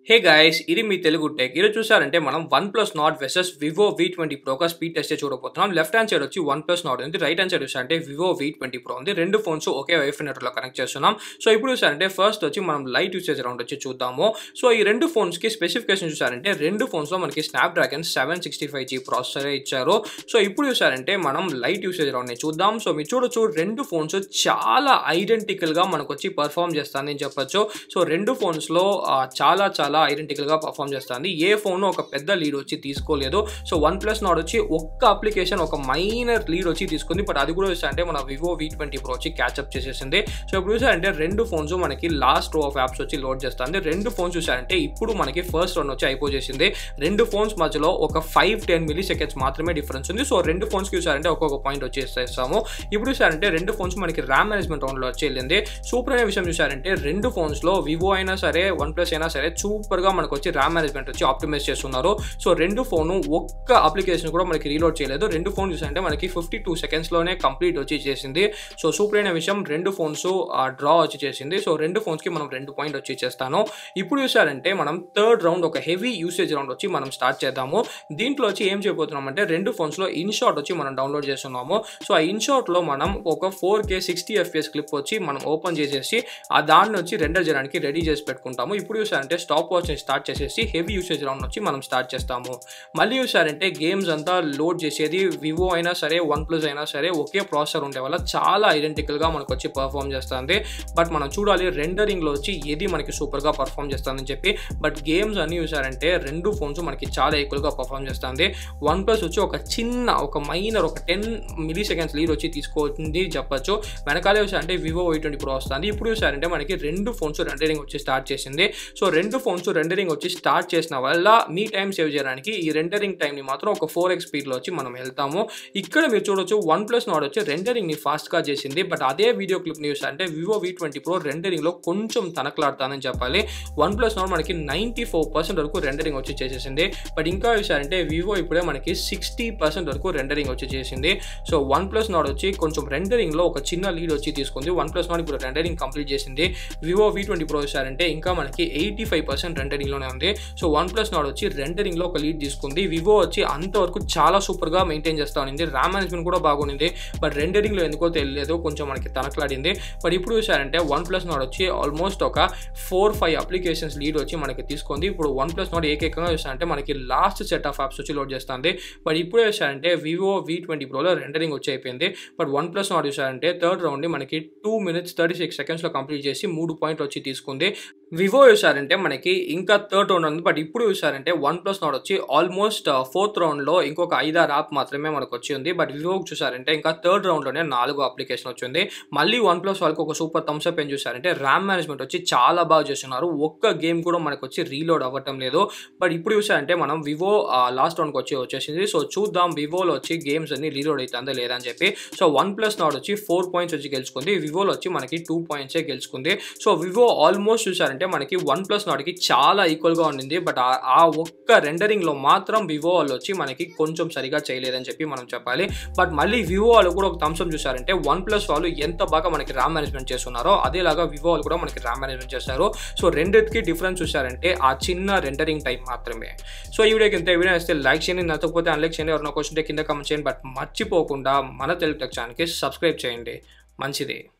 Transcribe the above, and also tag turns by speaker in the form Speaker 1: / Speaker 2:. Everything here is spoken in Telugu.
Speaker 1: హే గైస్ ఇది మీ తెలుగు టెక్ ఈరోజు చూసారంటే మనం OnePlus Nord versus Vivo V twenty Pro ఒక స్పీడ్ టెస్ట్ చూడబోతున్నాం లెఫ్ట్ హ్యాండ్ సైడ్ వచ్చి వన్ ప్లస్ నాట్ ఉంది రైట్ హ్యాండ్ సైడ్ చూసారంటే వివో వి ట్వంటీ ప్రో ఉంది రెండు ఫోన్స్ ఒకే వైఫై నెట్వర్క్లో కనెక్ట్ చేస్తున్నాం సో ఇప్పుడు చూసారంటే ఫస్ట్ వచ్చి మనం లైట్ యూసేజ్ రౌండ్ వచ్చి చూద్దాము సో ఈ రెండు ఫోన్స్కి స్పెసిఫికేషన్ చూసారంటే రెండు ఫోన్స్లో మనకి Snapdragon seven sixty five G processor ఇచ్చారు సో ఇప్పుడు చూసారంటే మనం లైట్ యూసేజ్ రౌండ్ని చూద్దాం సో మీరు చూడొచ్చు రెండు ఫోన్స్ చాలా ఐడెంటికల్గా మనకు వచ్చి పర్ఫామ్ చేస్తానని చెప్పొచ్చు సో రెండు ఫోన్స్లో చాలా చాలా ఐడెంటికల్గా పర్ఫామ్ చేస్తుంది ఏ ఫోన్ ఒక పెద్ద లీడ్ వచ్చి తీసుకోలేదు సో వన్ ప్లస్ నాట్ వచ్చి ఒక్క అప్లికేషన్ ఒక మైనర్ లీడ్ వచ్చి తీసుకుంది బట్ అది కూడా చూసారంటే మన వివో వి ట్వంటీ ప్రో వచ్చి క్యాచ్అప్ చేసేసింది సో ఇప్పుడు చూసారంటే రెండు ఫోన్స్ మనకి లాస్ట్ రో ఆఫ్ యాప్స్ వచ్చి లోడ్ చేస్తుంది రెండు ఫోన్స్ చూసారంటే ఇప్పుడు మనకి ఫస్ట్ రన్ వచ్చి అయిపోచేసింది రెండు ఫోన్స్ మధ్యలో ఒక ఫైవ్ టెన్ మిలీ సెకండ్స్ మాత్రమే డిఫరెన్స్ ఉంది సో రెండు ఫోన్స్కి చూసారంటే ఒక్కొక్క పాయింట్ వచ్చేసేస్తాము ఇప్పుడు చూసారంటే రెండు ఫోన్స్ మనకి ర్యామ్ మేనేజ్మెంట్ రౌండ్లో వచ్చి వెళ్ళింది సూపర్ అనే విషయం చూసారంటే రెండు ఫోన్స్లో వివో అయినా సరే వన్ ప్లస్ అయినా సరే సూపర్గా మనకు వచ్చి ర్యామ్ మేనేజ్మెంట్ వచ్చి ఆప్టిమైజ్ చేస్తున్నారు సో రెండు ఫోను ఒక్క అప్లికేషన్ కూడా మనకి రీలోడ్ చేయలేదు రెండు ఫోన్ చూసారంటే మనకి ఫిఫ్టీ టూ సెకండ్స్లోనే కంప్లీట్ వచ్చి చేసింది సో సూపర్ అయిన విషయం రెండు ఫోన్స్ డ్రా వచ్చి చేసింది సో రెండు ఫోన్స్కి మనం రెండు పాయింట్ వచ్చి చేస్తాను ఇప్పుడు చూసారంటే మనం థర్డ్ రౌండ్ ఒక హెవీ యూసేజ్ రౌండ్ వచ్చి మనం స్టార్ట్ చేద్దాము దీంట్లో వచ్చి ఏం చేయబోతున్నాం అంటే రెండు ఫోన్స్లో ఇన్షాట్ వచ్చి మనం డౌన్లోడ్ చేస్తున్నాము సో ఆ ఇన్షాట్లో మనం ఒక four K sixty FPS clip వచ్చి మనం ఓపెన్ చేసేసి ఆ దాన్ని వచ్చి రెండర్ చేయడానికి రెడీ చేసి పెట్టుకుంటాము ఇప్పుడు చూసారంటే స్టాప్ వాచ్ని స్టార్ట్ చేసేసి హెవీ యూసేజ్ రౌండ్ వచ్చి మనం స్టార్ట్ చేస్తాము మళ్ళీ చూసారంటే గేమ్స్ అంతా లోడ్ చేసేది వివో అయినా సరే వన్ ప్లస్ అయినా సరే ఒకే ప్రాసెసర్ ఉండే వల్ల చాలా ఐడెంటికల్గా మనకు వచ్చి పర్ఫామ్ చేస్తుంది బట్ మనం చూడాలి రెండరింగ్లో వచ్చి ఏది మనకి సూపర్గా పర్ఫామ్ చేస్తుందని చెప్పి బట్ గేమ్స్ అన్ని చూసారంటే రెండు ఫోన్స్ మనకి చాలా ఈక్వల్గా పర్ఫామ్ చేస్తుంది వన్ ప్లస్ వచ్చి ఒక చిన్న ఒక మైనర్ ఒక టెన్ మిలీ సెకండ్స్ లీడ్ వచ్చి తీసుకోవచ్చు చెప్పొచ్చు వెనకాలే చూసారంటే వివో వై ట్వంటీ ప్రో వస్తుంది ఇప్పుడు చూసారంటే మనకి రెండు ఫోన్స్ రెండరింగ్ వచ్చి స్టార్ట్ చేసింది సో రెండు ఫోన్స్ రెండరింగ్ వచ్చి స్టార్ట్ చేసిన వల్ల మీ టైం సేవ్ చేయడానికి ఈ రెండరింగ్ టైంని మాత్రం ఒక ఫోర్ ఎక్స్ స్పీడ్లో వచ్చి మనం వెళ్తాము ఇక్కడ మీరు చూడొచ్చు వన్ ప్లస్ నాట్ వచ్చి రెండరింగ్ని ఫాస్ట్గా చేసింది బట్ అదే వీడియో క్లిప్ న్యూస్ అంటే వివో వి ట్వంటీ ప్రో రెండరింగ్లో కొంచెం తనకలాడుతానని చెప్పాలి వన్ ప్లస్ నాట్ మనకి నైంటీ ఫోర్ పర్సెంట్ వరకు రెండరింగ్ వచ్చి చేసేసింది బట్ ఇంకా చూసారంటే వివో ఇప్పుడే మనకి సిక్స్టీ పర్సెంట్ వరకు రెండరింగ్ వచ్చి చేసింది సో వన్ ప్లస్ నాట్ వచ్చి కొంచెం రెండరింగ్లో ఒక చిన్న లీడ్ వచ్చి తీసుకుంది వన్ ప్లస్ నాట్ ఇప్పుడు రెండరింగ్ కంప్లీట్ చేసింది వివో వి ట్వంటీ ప్రో చూసారంటే ఇంకా మనకి ఎయిటీ ఫైవ్ పర్సెంట్ రెండరింగ్లోనే ఉంది సో వన్ ప్లస్ నాట్ వచ్చి రెండరింగ్లో ఒక లీడ్ తీసుకుంది వివో వచ్చి అంతవరకు చాలా సూపర్గా మెయింటైన్ చేస్తూ ఉంది ర్యామ్ మేనేజ్మెంట్ కూడా బాగుంది బట్ రెండరింగ్లో ఎందుకో తెలియలేదు కొంచెం మనకి తనకలాడింది బట్ ఇప్పుడు చూసారంటే వన్ ప్లస్ నాట్ వచ్చి ఆల్మోస్ట్ ఒక ఫోర్ ఫైవ్ అప్లికేషన్స్ లీడ్ వచ్చి మనకి తీసుకుంది ఇప్పుడు వన్ ప్లస్ నాట్ ఏకైకంగా చూసారంటే మనకి లాస్ట్ సెట్ ఆఫ్ యాప్స్ వచ్చి లోడ్ చేస్తుంది బట్ ఇప్పుడు చూసారంటే వివో వి ట్వంటీ ప్రోలో రెండరింగ్ వచ్చి అయిపోయింది బట్ వన్ ప్లస్ నాట్ చూసారంటే థర్డ్ రౌండ్ని మనకి టూ మినిట్స్ థర్టీ సిక్స్ సెకండ్స్లో కంప్లీట్ చేసి మూడు పాయింట్ వచ్చి తీసుకుంది వివో చూసారంటే మనకి ఇంకా థర్డ్ రౌండ్ ఉంది బట్ ఇప్పుడు చూసారంటే వన్ ప్లస్ నాట్ వచ్చి ఆల్మోస్ట్ ఫోర్త్ రౌండ్లో ఇంకొక ఐదారు యాప్ మాత్రమే మనకు వచ్చి ఉంది బట్ వివోకి చూసారంటే ఇంకా థర్డ్ రౌండ్లోనే నాలుగు అప్లికేషన్ వచ్చింది మళ్ళీ వన్ ప్లస్ వాళ్ళకి ఒక సూపర్ థమ్స్అప్ ఏం చూసారంటే ర్యామ్ మేనేజ్మెంట్ వచ్చి చాలా బాగా చేస్తున్నారు ఒక్క గేమ్ కూడా మనకు వచ్చి రీలోడ్ అవ్వటం లేదు బట్ ఇప్పుడు చూసారంటే మనం వివో లాస్ట్ రౌండ్కి వచ్చి వచ్చేసింది సో చూద్దాం వివోలో వచ్చి గేమ్స్ అన్ని రీలోడ్ అవుతుందా లేదా అని చెప్పి సో వన్ ప్లస్ నాట్ వచ్చి ఫోర్ పాయింట్స్ వచ్చి గెలుచుకుంది వివోలో వచ్చి మనకి టూ పాయింట్సే గెలుచుకుంది సో వివో ఆల్మోస్ట్ చూసారంటే అంటే మనకి వన్ ప్లస్ నాట్కి చాలా ఈక్వల్గా ఉండింది బట్ ఆ ఒక్క రెండరింగ్లో మాత్రం వివో వాళ్ళు వచ్చి మనకి కొంచెం సరిగా చేయలేదని చెప్పి మనం చెప్పాలి బట్ మళ్ళీ వివో వాళ్ళు కూడా ఒక థమ్స్అప్ చూసారంటే వన్ ప్లస్ వాళ్ళు ఎంత బాగా మనకి ర్యామ్ మేనేజ్మెంట్ చేస్తున్నారో అదేలాగా వివో వాళ్ళు కూడా మనకి ర్యామ్ మేనేజ్మెంట్ చేస్తారు సో రెండింటికి డిఫరెన్స్ చూసారంటే ఆ చిన్న రెండరింగ్ టైం మాత్రమే సో ఈ వీడియోకి ఇంత వీడియో వస్తే లైక్ చేయండి నచ్చకపోతే అన్లైక్ చేయండి ఎవరైనా క్వశ్చన్ కింద కమెంట్ చేయండి బట్ మర్చిపోకుండా మన తెలుగు టెక్ ఛానల్కి సబ్స్క్రైబ్ చేయండి మంచిది